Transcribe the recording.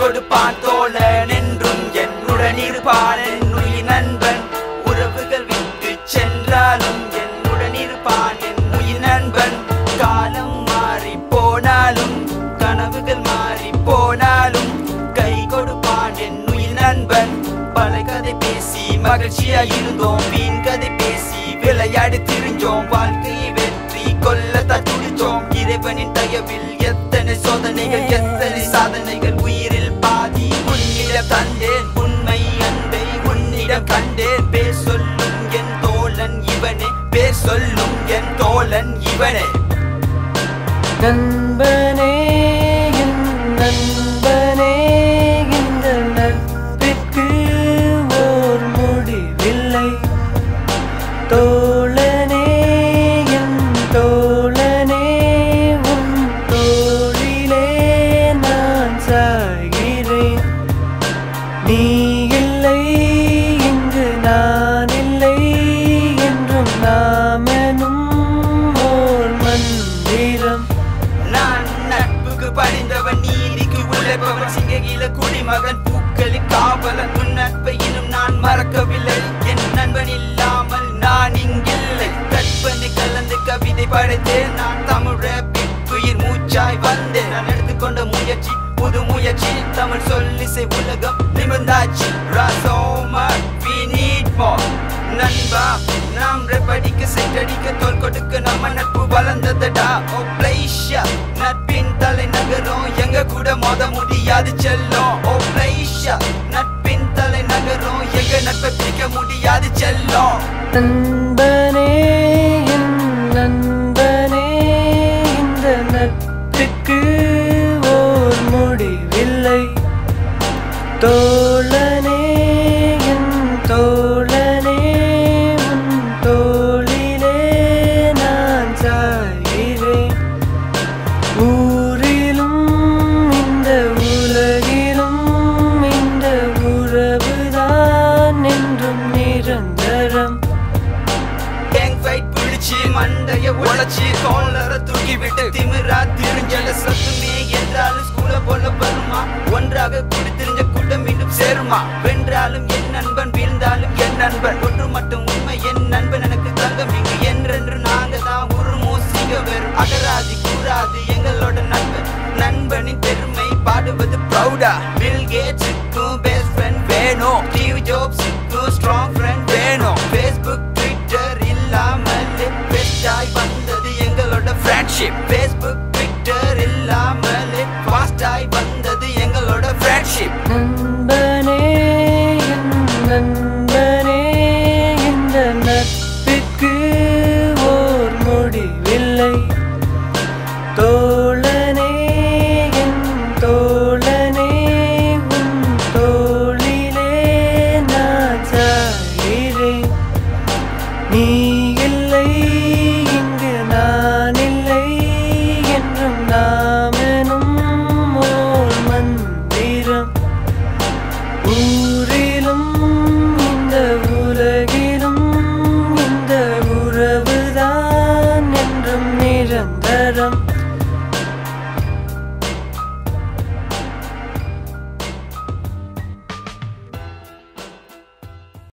கொடுப்பான் தோழன் என்றும் என்னுடன் இருப்பான் என்னுடைய நண்பன் உறவுகள் விட்டு சென்றாலும் என்னுடன் இருப்பான் என் உயிர் நண்பன் காலம் மாறி போனாலும் கனவுகள் மாறி போனாலும் கை கொடுப்பான் என் உயிர் நண்பன் பல கதை பேசி மகிழ்ச்சியா இருந்தோம் வீண் கதை பேசி விளையாடி திரிஞ்சோம் வாழ்க்கையை வெற்றி கொள்ளத்தான் துடிச்சோம் இறைவனின் தயவில் எத்தனை சோதனைகள் எத்தனை சாதனைகள் உயிரில் பாதி உன்னிடம் தந்தேன் உண்மை அன்பை உன்னிடம் கண்டேன் பேர் சொல்லும் என் தோழன் இவனே பேர் சொல்லும் என் தோழன் இவனே நண்பனே என் நண்பனே இந்த நட்பிற்கு ஓர் முடிவில்லை தோழனே என் தோழனே உன் தோளிலே நான் சாகிறேன் நீ இல்லை இங்கு நான் இல்லை என்றும் நாமெனும் ஓர் மந்திரம் நான் நட்புக்கு படிந்தவன் நீதிக்கு உழைப்பவன் சிங்ககீழ குடிமகன் பூக்களின் காவலன் உன் நட்பை இன்னும் நான் மறக்கவில்லை என் நண்பன் இல்லாமல் நான் இங்கில்லை கற்பனை கலந்து கவிதை படைத்தேன் நான் தமிழ பிற்குயிர் மூச்சாய் வந்தேன் நான் எடுத்துக்கொண்ட முயற்சி புது முயற்சி தமிழ் சொல்லிசை உலகம் நிமிர்ந்தாச்சு ராசோமா we need more நண்பா நாம் rap அடிக்க செட் அடிக்க தோல் கொடுக்க நம்ம நட்பு வளர்ந்ததடா ஓ பிளேஷா நட்பின் தலைநகரம் எங்க கூட மோத முடியாது செல்லும் ஓ பிளேஷா நட்பின் தலைநகரம் எங்க நட்பை பிரிக்க முடியாது செல்லும் நண்பனே என் நண்பனே இந்த நட்புக்கு ஓர் முடிவில்லை தோழனே என் தோழனே உன் தோளிலே நான் சாகிறேன் ஊரிலும் இந்த உலகிலும் இந்த உறவுதான் என்றும் நிரந்தரம் கேங் ஃபைட் பிடிச்சு மண்டைய உடைச்சு காலர தூக்கி விட்டு திமிரா திரிஞ்சல சத்துமே என்றாலும் ஸ்கூல போல வருமா ஒன்றாக கூடி திரிஞ்ச கூட்டம் மீண்டும் சேருமா வென்றாலும் என் நண்பன் வீழ்ந்தாலும் என் நண்பன் ஒன்று மட்டும் உண்மை என் நண்பன் எனக்கு தங்கம் இங்கு என்றென்று நாங்க தான் உருமோ சிங்க வெறும் அகராதி கூறாது எங்களோட நண்பன் நண்பனின் பெருமை பாடுவது ப்ரௌடா பில் கேட்ஸுக்கும் பெஸ்ட் ஃப்ரெண்ட் வேணும் ஸ்டீவ் ஜாப்ஸுக்கும் ஸ்ட்ராங் ஃப்ரெண்ட் வேணும் ஃபேஸ்புக் ட்விட்டர் இல்லாமல் பெஸ்டாய் வந்தது எங்களோட ஃப்ரெண்ட்ஷிப்